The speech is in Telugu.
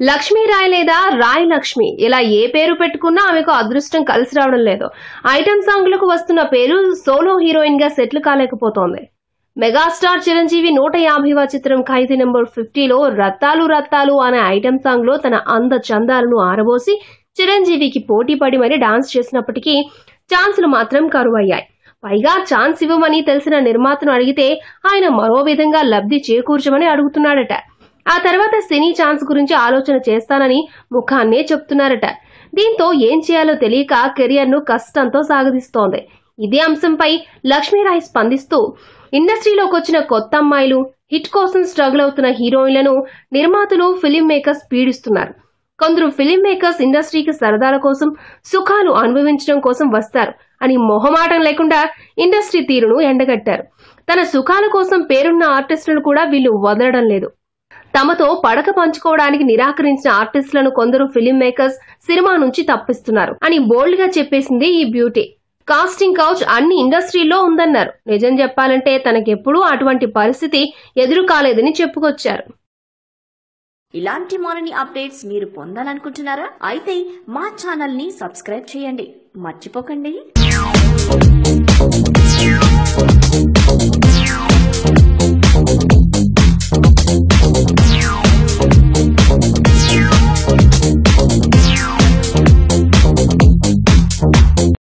లక్ష్మీ రాయ్ లేదా రాయ్ లక్ష్మి ఇలా ఏ పేరు పెట్టుకున్నా ఆమెకు అదృష్టం కలిసి రావడం లేదు ఐటమ్ సాంగ్లకు వస్తున్న పేరు సోలో హీరోయిన్ గా సెటిల్ కాలేకపోతోంది మెగాస్టార్ చిరంజీవి నూట యాభైవ చిత్రం ఖైదీ నెంబర్ ఫిఫ్టీలో రత్తాలు రత్తాలు అనే ఐటమ్ సాంగ్ లో తన అంద చందాలను ఆరబోసి చిరంజీవికి పోటీ పడి మరీ డాన్స్ చేసినప్పటికీ ఛాన్సులు మాత్రం కరువయ్యాయి పైగా ఛాన్స్ ఇవ్వమని తెలిసిన నిర్మాతను అడిగితే ఆయన మరో విధంగా లబ్ధి చేకూర్చమని అడుగుతున్నాడట ఆ తర్వాత సినీ ఛాన్స్ గురించి ఆలోచన చేస్తానని ముఖాన్నే చెప్తున్నారట దీంతో ఏం చేయాలో తెలియక కెరియర్ ను కష్టంతో సాగదీస్తోంది ఇదే అంశంపై లక్ష్మీరాయ్ స్పందిస్తూ ఇండస్ట్రీలోకి వచ్చిన కొత్త అమ్మాయిలు హిట్ కోసం స్ట్రగుల్ అవుతున్న హీరోయిన్లను నిర్మాతలు ఫిలిం మేకర్స్ పీడిస్తున్నారు కొందరు ఫిలిం మేకర్స్ ఇండస్ట్రీకి సరదాల కోసం సుఖాలు అనుభవించడం కోసం వస్తారు అని మొహమాటం లేకుండా ఇండస్ట్రీ తీరును ఎండగట్టారు తన సుఖాల కోసం పేరున్న ఆర్టిస్టులను కూడా వీళ్ళు వదలడం లేదు తమతో పడక పంచుకోవడానికి నిరాకరించిన ఆర్టిస్టులను కొందరు ఫిలిం మేకర్స్ సినిమా నుంచి తప్పిస్తున్నారు అని బోల్డ్ గా చెప్పేసింది ఈ బ్యూటీ కాస్టింగ్ కౌచ్ అన్ని ఇండస్ట్రీల్లో ఉందన్నారు నిజం చెప్పాలంటే తనకెప్పుడూ అటువంటి పరిస్థితి ఎదురు కాలేదని చెప్పుకొచ్చారు ఇలాంటి మరిన్ని అప్డేట్స్ మీరు పొందాలనుకుంటున్నారా అయితే మా ఛానల్ ని సబ్స్క్రైబ్ చేయండి మర్చిపోకండి